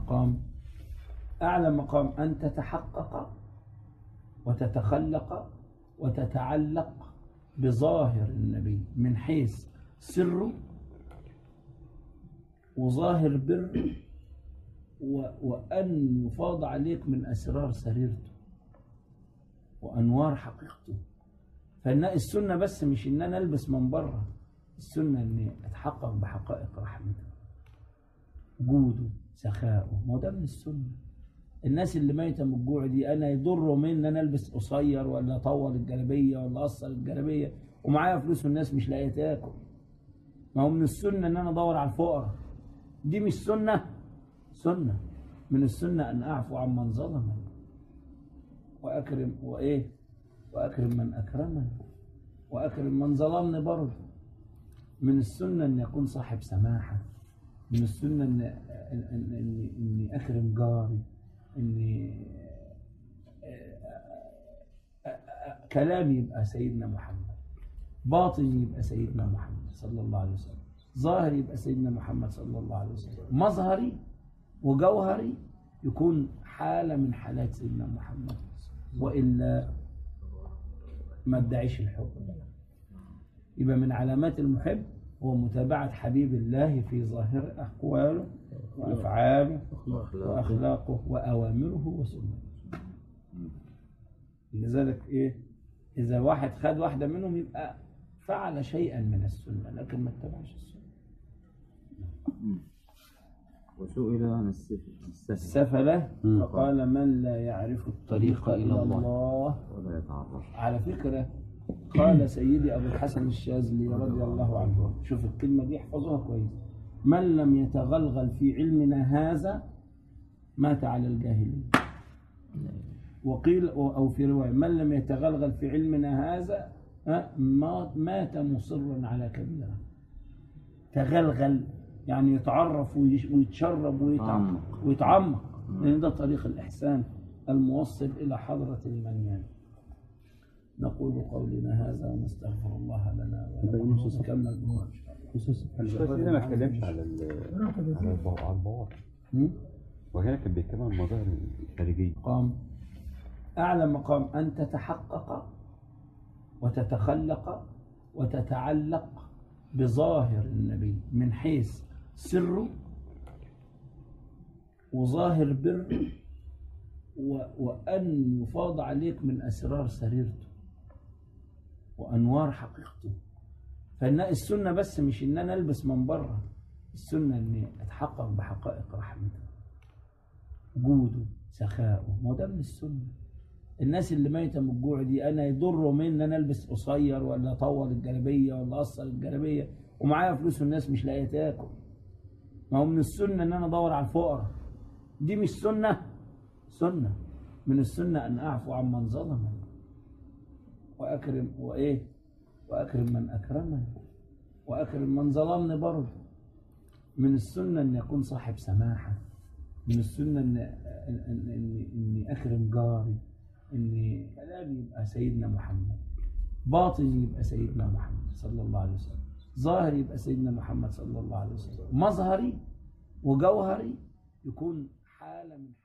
مقام أعلى مقام أن تتحقق وتتخلق وتتعلق بظاهر النبي من حيث سره وظاهر بره و- وأن يفاض عليك من أسرار سريرته وأنوار حقيقته فإن السنة بس مش إن أنا ألبس من بره السنة إني أتحقق بحقائق رحمته جوده سخاؤه ما هو ده من السنة الناس اللي ميتة من الجوع دي أنا يضروا مني إن أنا ألبس قصير ولا أطول الجلابية ولا أقصر الجلابية ومعايا فلوس والناس مش لاقية تاكل ما هو من السنة إن أنا أدور على الفقراء دي مش سنة سنة من السنة أن أعفو عن من ظلمني وأكرم وإيه وأكرم من أكرمني وأكرم من ظلمني برضه من السنة أن يكون صاحب سماحة من السنة أن أن أن إني أكرم جاري إني كلامي يبقى سيدنا محمد باطني يبقى سيدنا محمد صلى الله عليه وسلم ظاهري يبقى سيدنا محمد صلى الله عليه وسلم مظهري وجوهري يكون حالة من حالات سيدنا محمد وإلا ما ادعيش الحب يبقى من علامات المحب هو متابعة حبيب الله في ظاهر أقواله وأفعاله وأخلاقه وأوامره وسنته لذلك إيه إذا واحد خد واحدة منهم يبقى فعل شيئا من السنة لكن ما اتبعش السنة وسئل عن السفل السفل السفلة مم. فقال من لا يعرف الطريق إلى الله ولا يتعرف على فكرة قال سيدي أبو الحسن الشاذلي رضي الله عنه شوف الكلمة دي احفظوها كويس من لم يتغلغل في علمنا هذا مات على الجاهلية وقيل أو في رواية من لم يتغلغل في علمنا هذا ها، ما- مات مصرا على كبيرة تغلغل يعني يتعرف ويش- ويتشرب ويتعمق تعمق. ويتعمق لأن ده طريق الإحسان الموصل إلى حضرة المنيان نقول قولنا هذا ونستغفر الله لنا ولكم نكمل بكرة إن شاء الله بس هنا ما اتكلمش على ال- على البو- على البواطن هم؟ وهنا كان بيتكلم عن المظاهر الخارجية مقام أعلى مقام أن تتحقق وتتخلق وتتعلق بظاهر النبي من حيث سره وظاهر بره و- وأن يفاض عليك من أسرار سريرته وأنوار حقيقته فإن السنة بس مش إن أنا ألبس من بره السنة إني أتحقق بحقائق رحمته جوده سخاؤه ما هو ده من السنة الناس اللي ميتة من الجوع دي أنا يضروا مني إن أنا ألبس قصير ولا أطول الجلابية ولا أقصر الجلابية ومعايا فلوس والناس مش لاقية تاكل ما هو من السنة إن أنا أدور على الفقراء دي مش سنة سنة من السنة أن أعفو عن من ظلمني وأكرم وإيه وأكرم من أكرمني وأكرم من ظلمني برضه من السنة أن يكون صاحب سماحة من السنة إن إن إن إني, إني أكرم جاري إني كلامي يبقى سيدنا محمد باطني يبقى سيدنا محمد صلى الله عليه وسلم ظاهري يبقى سيدنا محمد صلى الله عليه وسلم مظهري وجوهري يكون حالة من